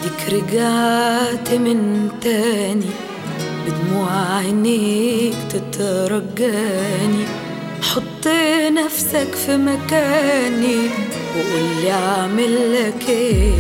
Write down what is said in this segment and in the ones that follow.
ديك رجعت من تاني بدموع عينيك تترجاني حط نفسك في مكاني وقولي اعمل لك ايه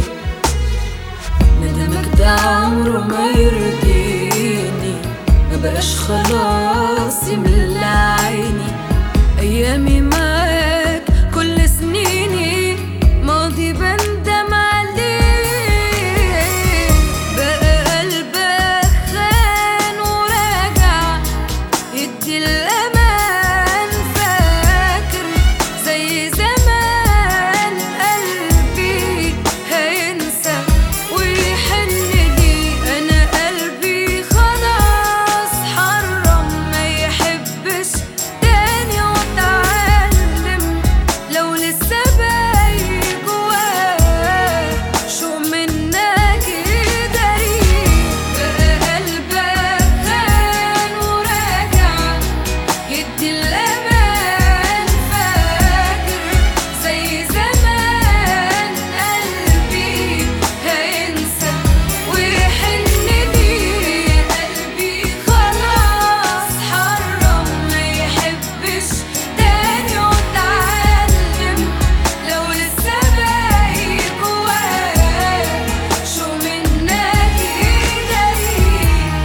ندمك ده عمره ما يرضيني ما بقاش خلاص يملى عيني ايامي معاك كل سنيني ماضي بندم عليه بقى قلبك خان وراجع يدي الامان فاكر زي زمان قلبي هينسى ويحن لي انا قلبي خلاص حرم ما يحبش تاني واتعلم لو لسه باقي جواه شو منك يداري بقى قلبك خان وراجع يدي الأمان فاكر زي زمان قلبي هينسى ويحن لي قلبي خلاص حرم ما يحبش تاني واتعلم لو لسه باقي جواه شو منك يداري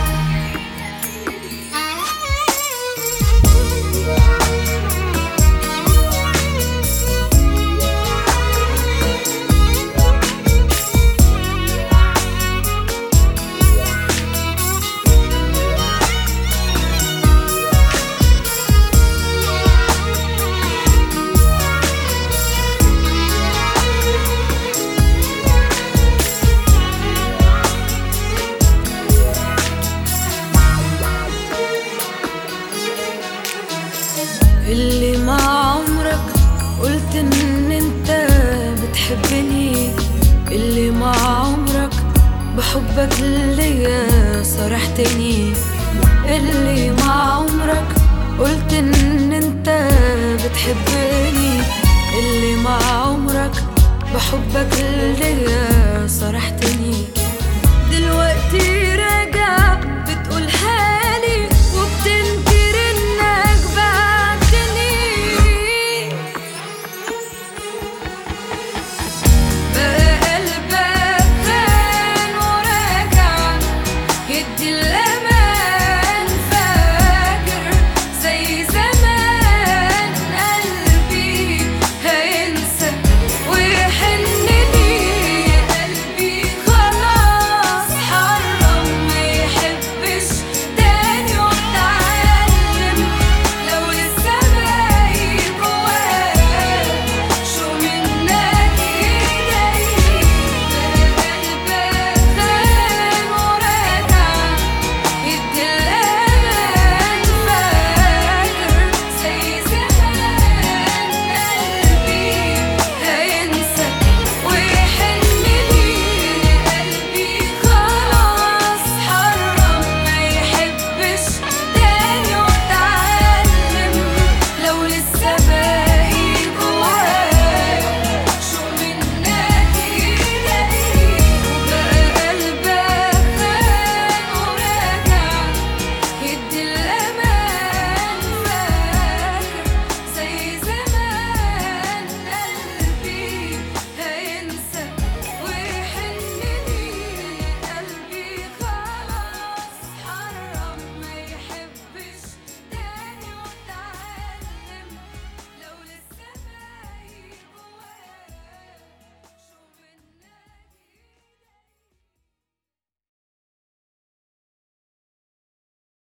اللي مع عمرك قلت ان انت بتحبني اللي مع عمرك بحبك ليا صرحتني اللي مع عمرك قلت ان انت بتحبني اللي مع عمرك بحبك ليا صرحتني دلوقتي